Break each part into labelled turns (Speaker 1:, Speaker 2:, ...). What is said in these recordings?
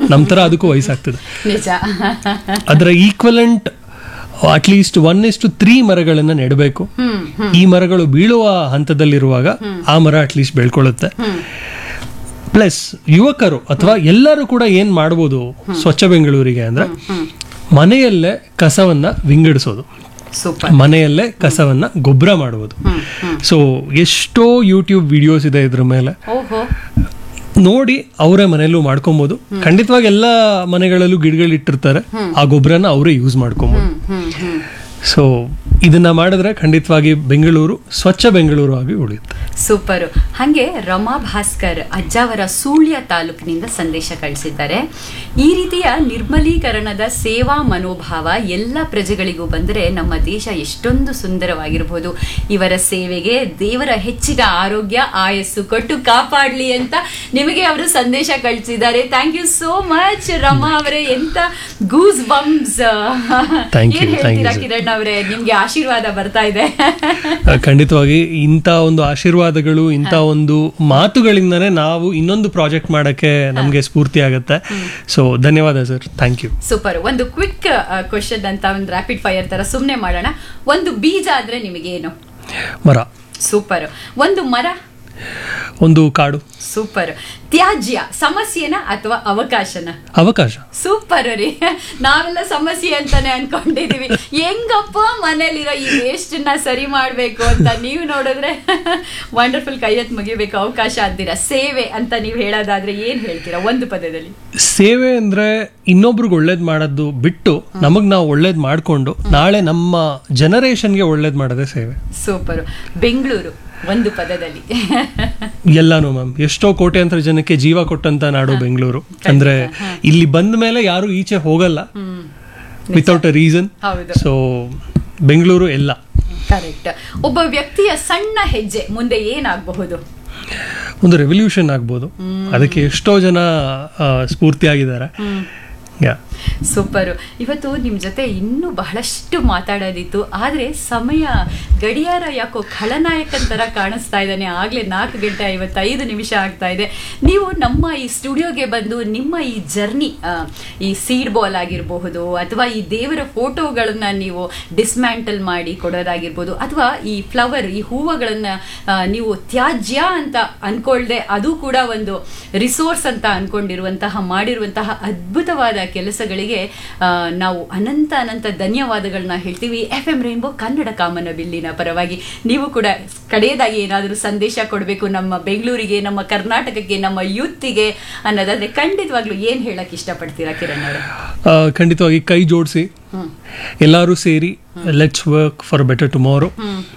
Speaker 1: ನಮ್ಮ ಥರ ಅದಕ್ಕೂ ವಯಸ್ಸಾಗ್ತದೆ
Speaker 2: ನಿಜ
Speaker 1: ಅದರ ಈಕ್ವಲೆಂಟ್ ಅಟ್ಲೀಸ್ಟ್ ಒನ್ ಇಷ್ಟು ತ್ರೀ ಮರಗಳನ್ನು ನೆಡಬೇಕು
Speaker 2: ಹ್ಮ್
Speaker 1: ಈ ಮರಗಳು ಬೀಳುವ ಹಂತದಲ್ಲಿರುವಾಗ ಆ ಮರ ಅಟ್ಲೀಸ್ಟ್ ಬೆಳ್ಕೊಳ್ಳುತ್ತೆ ಪ್ಲಸ್ ಯುವಕರು ಅಥವಾ ಎಲ್ಲರೂ ಕೂಡ ಏನ್ ಮಾಡ್ಬೋದು ಸ್ವಚ್ಛ ಬೆಂಗಳೂರಿಗೆ ಅಂದ್ರೆ ಮನೆಯಲ್ಲೇ ಕಸವನ್ನ ವಿಂಗಡಿಸೋದು
Speaker 2: ಸೂಪರ್
Speaker 1: ಮನೆಯಲ್ಲೇ ಕಸವನ್ನ ಗೊಬ್ಬರ ಮಾಡುವುದು
Speaker 2: ಹ್ಮ್ ಹ್ಮ್
Speaker 1: ಸೊ ಎಷ್ಟೋ ಯೂಟ್ಯೂಬ್ ವಿಡಿಯೋಸ್ ಇದೆ ಇದ್ರ ಮೇಲೆ
Speaker 2: ಓಹೋ
Speaker 1: ನೋಡಿ ಅವರೇ ಮನೆಯಲ್ಲೂ ಮಾಡ್ಕೊಬೋದು ಖಂಡಿತವಾಗಿ ಎಲ್ಲ ಮನೆಗಳಲ್ಲೂ ಗಿಡಗಳು ಇಟ್ಟಿರ್ತಾರೆ ಆ ಗೊಬ್ಬರನ ಅವರೇ ಯೂಸ್ ಮಾಡ್ಕೊಬೋದು
Speaker 2: ಹ್ಮ್ ಹ್ಮ್ ಹ್ಮ್
Speaker 1: ಸೊ ಇದನ್ನ ಮಾಡಿದ್ರೆ ಖಂಡಿತವಾಗಿ ಬೆಂಗಳೂರು ಸ್ವಚ್ಛ ಬೆಂಗಳೂರು ಆಗಿ ಉಳಿಯುತ್ತೆ
Speaker 2: ಸೂಪರ್ ಹಾಗೆ ರಮಾ ಭಾಸ್ಕರ್ ಅಜ್ಜಾವರ ಸೂಳ್ಯ ತಾಲೂಕಿನಿಂದ ಸಂದೇಶ ಕಳಿಸಿದ್ದಾರೆ ಈ ರೀತಿಯ ನಿರ್ಮಲೀಕರಣದ ಸೇವಾ ಮನೋಭಾವ ಎಲ್ಲ ಪ್ರಜೆಗಳಿಗೂ ಬಂದರೆ ನಮ್ಮ ದೇಶ ಎಷ್ಟೊಂದು ಸುಂದರವಾಗಿರಬಹುದು ಇವರ ಸೇವೆಗೆ ದೇವರ ಹೆಚ್ಚಿನ ಆರೋಗ್ಯ ಆಯಸ್ಸು ಕೊಟ್ಟು ಕಾಪಾಡ್ಲಿ ಅಂತ ನಿಮಗೆ ಅವರು ಸಂದೇಶ ಕಳಿಸಿದ್ದಾರೆ thank you so much Rama ಅವರೇ ಎಂತ ಗೂಸ್ ಬಂಬ್ಸ್
Speaker 1: Thank you,
Speaker 2: ಏನ್
Speaker 1: thank you,
Speaker 2: ಹೇಳ್ತೀರಾ
Speaker 1: sir.
Speaker 2: ಕಿರಣ್ ಅವರೇ ನಿಮ್ಗೆ ಆಶೀರ್ವಾದ ಬರ್ತಾ ಇದೆ
Speaker 1: ಆ, ಖಂಡಿತವಾಗಿ ಇಂಥ ಒಂದು ಆಶೀರ್ವಾದಗಳು ಇಂಥ ಒಂದು ಮಾತುಗಳಿಂದನೇ ನಾವು ಇನ್ನೊಂದು ಪ್ರಾಜೆಕ್ಟ್ ಮಾಡಕ್ಕೆ ನಮಗೆ ಸ್ಫೂರ್ತಿ ಆಗುತ್ತೆ ಸೊ ಧನ್ಯವಾದ ಸರ್ ಥ್ಯಾಂಕ್ ಯು
Speaker 2: ಸೂಪರ್ ಒಂದು ಕ್ವಿಕ್ ಕ್ವಶನ್ ಅಂತ ಒಂದು ರ್ಯಾಪಿಡ್ ಫೈರ್ ತರ ಸುಮ್ಮನೆ ಮಾಡೋಣ ಒಂದು ಬೀಜ ಆದ್ರೆ ನಿಮಗೇನು
Speaker 1: ಮರ
Speaker 2: ಸೂಪರ್ ಒಂದು ಮರ
Speaker 1: ಒಂದು ಕಾಡು
Speaker 2: ಸೂಪರ್ ತ್ಯಾಜ್ಯ ಸಮಸ್ಯೆನ ಅಥವಾ ಅವಕಾಶನ
Speaker 1: ಅವಕಾಶ
Speaker 2: ಸೂಪರ್ ರೀ ನಾವೆಲ್ಲ ಸಮಸ್ಯೆ ಅಂತಾನೆ ಅನ್ಕೊಂಡಿದೀವಿ ಹೆಂಗಪ್ಪ ಮನೇಲಿರೋ ಈ ವೇಸ್ಟ್ ನ ಸರಿ ಮಾಡ್ಬೇಕು ಅಂತ ನೀವು ನೋಡಿದ್ರೆ ವಂಡರ್ಫುಲ್ ಕೈ ಎತ್ ಮುಗಿಬೇಕು ಅವಕಾಶ ಅಂತೀರಾ ಸೇವೆ ಅಂತ ನೀವು ಹೇಳೋದಾದ್ರೆ ಏನ್ ಹೇಳ್ತೀರಾ ಒಂದು ಪದದಲ್ಲಿ
Speaker 1: ಸೇವೆ ಅಂದ್ರೆ ಇನ್ನೊಬ್ರಿಗೆ ಒಳ್ಳೇದ್ ಮಾಡೋದು ಬಿಟ್ಟು ನಮಗ್ ನಾವು ಒಳ್ಳೇದ್ ಮಾಡ್ಕೊಂಡು ನಾಳೆ ನಮ್ಮ ಜನರೇಷನ್ಗೆ ಒಳ್ಳೇದ್ ಮಾಡೋದೇ ಸೇವೆ
Speaker 2: ಸೂಪರ್ ಬೆಂಗಳೂರು ಒಂದು ಪದದಲ್ಲಿ
Speaker 1: ಎಲ್ಲಾನು ಮ್ಯಾಮ್ ಎಷ್ಟೋ ಕೋಟ್ಯಾಂತರ ಜನಕ್ಕೆ ಜೀವ ಕೊಟ್ಟಂತ ನಾಡು ಬೆಂಗಳೂರು ಅಂದ್ರೆ ಇಲ್ಲಿ ಬಂದ ಮೇಲೆ ಯಾರು ಈಚೆ ಹೋಗಲ್ಲ
Speaker 2: ಹ್ಮ್
Speaker 1: ವಿತೌಟ್ ಅ ರೀಸನ್
Speaker 2: ಹೌದು
Speaker 1: ಸೊ ಬೆಂಗಳೂರು ಎಲ್ಲ
Speaker 2: ಕರೆಕ್ಟ್ ಒಬ್ಬ ವ್ಯಕ್ತಿಯ ಸಣ್ಣ ಹೆಜ್ಜೆ ಮುಂದೆ ಏನಾಗಬಹುದು
Speaker 1: ಒಂದು ರೆವಲ್ಯೂಷನ್ ಆಗ್ಬೋದು ಅದಕ್ಕೆ ಎಷ್ಟೋ ಜನ ಆ, ಸ್ಫೂರ್ತಿಯಾಗಿದ್ದಾರೆ ಯಾ
Speaker 2: ಸೂಪರ್ ಇವತ್ತು ನಿಮ್ ಜೊತೆ ಇನ್ನೂ ಬಹಳಷ್ಟು ಮಾತಾಡೋದಿತ್ತು ಆದ್ರೆ ಸಮಯ ಗಡಿಯಾರ ಯಾಕೋ ಖಳನಾಯಕನ್ ತರ ಕಾಣಿಸ್ತಾ ಇದ್ದಾನೆ ಆಗ್ಲೇ ನಾಲ್ಕು ಗಂಟೆ ಐವತ್ತೈದು ನಿಮಿಷ ಆಗ್ತಾ ಇದೆ ನೀವು ನಮ್ಮ ಈ ಸ್ಟುಡಿಯೋಗೆ ಬಂದು ನಿಮ್ಮ ಈ ಜರ್ನಿ ಈ ಸೀಡ್ ಬಾಲ್ ಆಗಿರಬಹುದು ಅಥವಾ ಈ ದೇವರ ಫೋಟೋಗಳನ್ನ ನೀವು ಡಿಸ್ಮ್ಯಾಂಟಲ್ ಮಾಡಿ ಕೊಡೋದಾಗಿರ್ಬೋದು ಅಥವಾ ಈ ಫ್ಲವರ್ ಈ ಹೂವುಗಳನ್ನ ಆ, ನೀವು ತ್ಯಾಜ್ಯ ಅಂತ ಅನ್ಕೊಳ್ದೆ ಅದು ಕೂಡ ಒಂದು ರಿಸೋರ್ಸ್ ಅಂತ ಅನ್ಕೊಂಡಿರುವಂತಹ ಮಾಡಿರುವಂತಹ ಅದ್ಭುತವಾದ ಕೆಲಸಗಳಿಗೆ ಆ, ನಾವು ಅನಂತ ಅನಂತ ಧನ್ಯವಾದಗಳನ್ನ ಹೇಳ್ತೀವಿ ಎಫ್ ಎಂ ರೈನ್ಬೋ ಕನ್ನಡ ಕಾಮನ ಬಿಲ್ಲಿನ ಪರವಾಗಿ ನೀವು ಕೂಡ ಕಡೆಯದಾಗಿ ಏನಾದರೂ ಸಂದೇಶ ಕೊಡಬೇಕು ನಮ್ಮ ಬೆಂಗಳೂರಿಗೆ ನಮ್ಮ ಕರ್ನಾಟಕಕ್ಕೆ ನಮ್ಮ ಯೂತ್ಗೆ ಅನ್ನೋದಾದ್ರೆ ಖಂಡಿತವಾಗ್ಲೂ ಏನ್ ಹೇಳಕ್ ಇಷ್ಟಪಡ್ತೀರಾ ಕಿರಣ್ ಅವರೇ
Speaker 1: ಆ, ಖಂಡಿತವಾಗಿ ಕೈ ಜೋಡಿಸಿ ಎಲ್ಲರೂ ಸೇರಿ let's work for better tomorrow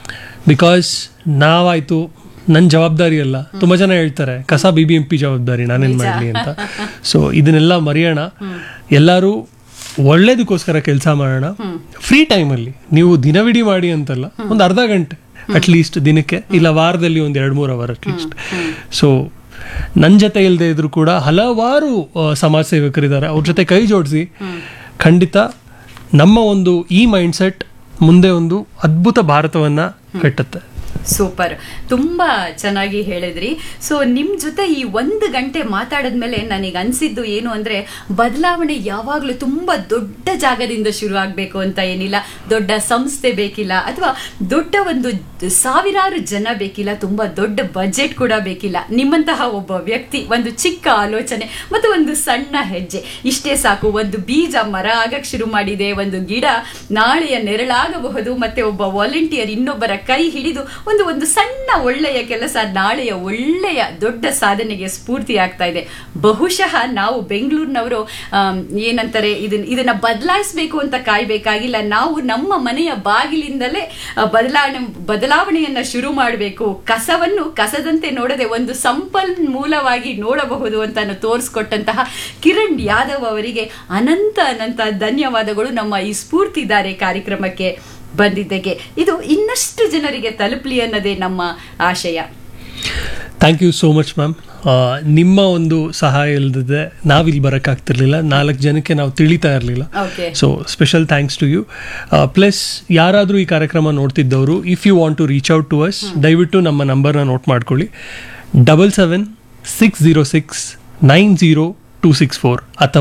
Speaker 1: because ನಾವಾಯ್ತು ನನ್ನ ಜವಾಬ್ದಾರಿ ಅಲ್ಲ ತುಂಬಾ ಜನ ಹೇಳ್ತಾರೆ ಕಸ ಬಿ ಬಿ ಎಂ ಪಿ ಜವಾಬ್ದಾರಿ ನಾನೇನ್ ಮಾಡಲಿ ಅಂತ ಸೊ ಇದನ್ನೆಲ್ಲ ಮರೆಯೋಣ ಎಲ್ಲರೂ ಒಳ್ಳೇದಕ್ಕೋಸ್ಕರ ಕೆಲಸ ಮಾಡೋಣ ಫ್ರೀ ಟೈಮಲ್ಲಿ ನೀವು ದಿನವಿಡೀ ಮಾಡಿ ಅಂತಲ್ಲ ಒಂದು ಅರ್ಧ ಗಂಟೆ ಅಟ್ಲೀಸ್ಟ್ ದಿನಕ್ಕೆ ಇಲ್ಲ ವಾರದಲ್ಲಿ ಒಂದು ಎರಡು ಮೂರು ಅವರ್ ಅಟ್ಲೀಸ್ಟ್ ಸೊ ನನ್ನ ಜೊತೆ ಇಲ್ಲದೆ ಇದ್ರು ಕೂಡ ಹಲವಾರು ಆ, ಸಮಾಜ ಸೇವಕರಿದ್ದಾರೆ ಅವ್ರ ಜೊತೆ ಕೈ ಜೋಡಿಸಿ ಖಂಡಿತ ನಮ್ಮ ಒಂದು ಈ ಮೈಂಡ್ಸೆಟ್ ಮುಂದೆ ಒಂದು ಅದ್ಭುತ ಭಾರತವನ್ನ ಕಟ್ಟುತ್ತೆ
Speaker 2: ಸೂಪರ್ ತುಂಬಾ ಚೆನ್ನಾಗಿ ಹೇಳಿದ್ರಿ ಸೊ ನಿಮ್ ಜೊತೆ ಈ ಒಂದು ಗಂಟೆ ಮಾತಾಡಿದ್ಮೇಲೆ ನನಗೆ ಅನ್ಸಿದ್ದು ಏನು ಅಂದ್ರೆ ಬದಲಾವಣೆ ಯಾವಾಗ್ಲೂ ತುಂಬಾ ದೊಡ್ಡ ಜಾಗದಿಂದ ಶುರು ಆಗ್ಬೇಕು ಅಂತ ಏನಿಲ್ಲ ದೊಡ್ಡ ಸಂಸ್ಥೆ ಬೇಕಿಲ್ಲ ಅಥವಾ ದೊಡ್ಡ ಒಂದು ಸಾವಿರಾರು ಜನ ಬೇಕಿಲ್ಲ ತುಂಬಾ ದೊಡ್ಡ ಬಜೆಟ್ ಕೂಡ ಬೇಕಿಲ್ಲ ನಿಮ್ಮಂತಹ ಒಬ್ಬ ವ್ಯಕ್ತಿ ಒಂದು ಚಿಕ್ಕ ಆಲೋಚನೆ ಮತ್ತು ಒಂದು ಸಣ್ಣ ಹೆಜ್ಜೆ ಇಷ್ಟೇ ಸಾಕು ಒಂದು ಬೀಜ ಮರ ಆಗಕ್ ಶುರು ಮಾಡಿದೆ ಒಂದು ಗಿಡ ನಾಳೆಯ ನೆರಳಾಗಬಹುದು ಮತ್ತೆ ಒಬ್ಬ ವಾಲಂಟಿಯರ್ ಇನ್ನೊಬ್ಬರ ಕೈ ಹಿಡಿದು ಒಂದು ಒಂದು ಸಣ್ಣ ಒಳ್ಳೆಯ ಕೆಲಸ ನಾಳೆಯ ಒಳ್ಳೆಯ ದೊಡ್ಡ ಸಾಧನೆಗೆ ಸ್ಫೂರ್ತಿ ಆಗ್ತಾ ಇದೆ ಬಹುಶಃ ನಾವು ಬೆಂಗಳೂರಿನವರು ಆಮ್, ಏನಂತಾರೆ ಇದನ್ನ ಇದನ್ನ ಬದಲಾಯಿಸಬೇಕು ಅಂತ ಕಾಯ್ಬೇಕಾಗಿಲ್ಲ ನಾವು ನಮ್ಮ ಮನೆಯ ಬಾಗಿಲಿಂದಲೇ ಆ, ಬದಲಾವಣೆ ಬದಲಾವಣೆಯನ್ನ ಶುರು ಮಾಡಬೇಕು ಕಸವನ್ನು ಕಸದಂತೆ ನೋಡದೆ ಒಂದು ಸಂಪನ್ಮೂಲವಾಗಿ ನೋಡಬಹುದು ಅಂತ ತೋರಿಸ್ಕೊಟ್ಟಂತಹ ಕಿರಣ್ ಯಾದವ್ ಅವರಿಗೆ ಅನಂತ ಅನಂತ ಧನ್ಯವಾದಗಳು ನಮ್ಮ ಈ ಸ್ಫೂರ್ತಿದಾರೆ ಕಾರ್ಯಕ್ರಮಕ್ಕೆ ಬಂದಿದ್ದಕ್ಕೆ ಇದು ಇನ್ನಷ್ಟು ಜನರಿಗೆ ತಲುಪಲಿ ಅನ್ನೋದೇ ನಮ್ಮ ಆಶಯ
Speaker 1: thank you so much ma'am ನಿಮ್ಮ ಒಂದು ಸಹಾಯ ಇಲ್ಲದಿದ್ದೆ ನಾವಿಲ್ಲಿ ಬರೋಕ್ಕಾಗ್ತಿರ್ಲಿಲ್ಲ ನಾಲ್ಕು ಜನಕ್ಕೆ ನಾವು ತಿಳಿತಾ ಇರಲಿಲ್ಲ
Speaker 2: okay
Speaker 1: so special thanks to you plus ಯಾರಾದರೂ ಈ ಕಾರ್ಯಕ್ರಮ ನೋಡ್ತಿದ್ದವರು if you want to reach out to us ದಯವಿಟ್ಟು ನಮ್ಮ ನಂಬರ್ನ ನೋಟ್ ಮಾಡ್ಕೊಳ್ಳಿ double seven six zero six nine zero two six four ಅಥವಾ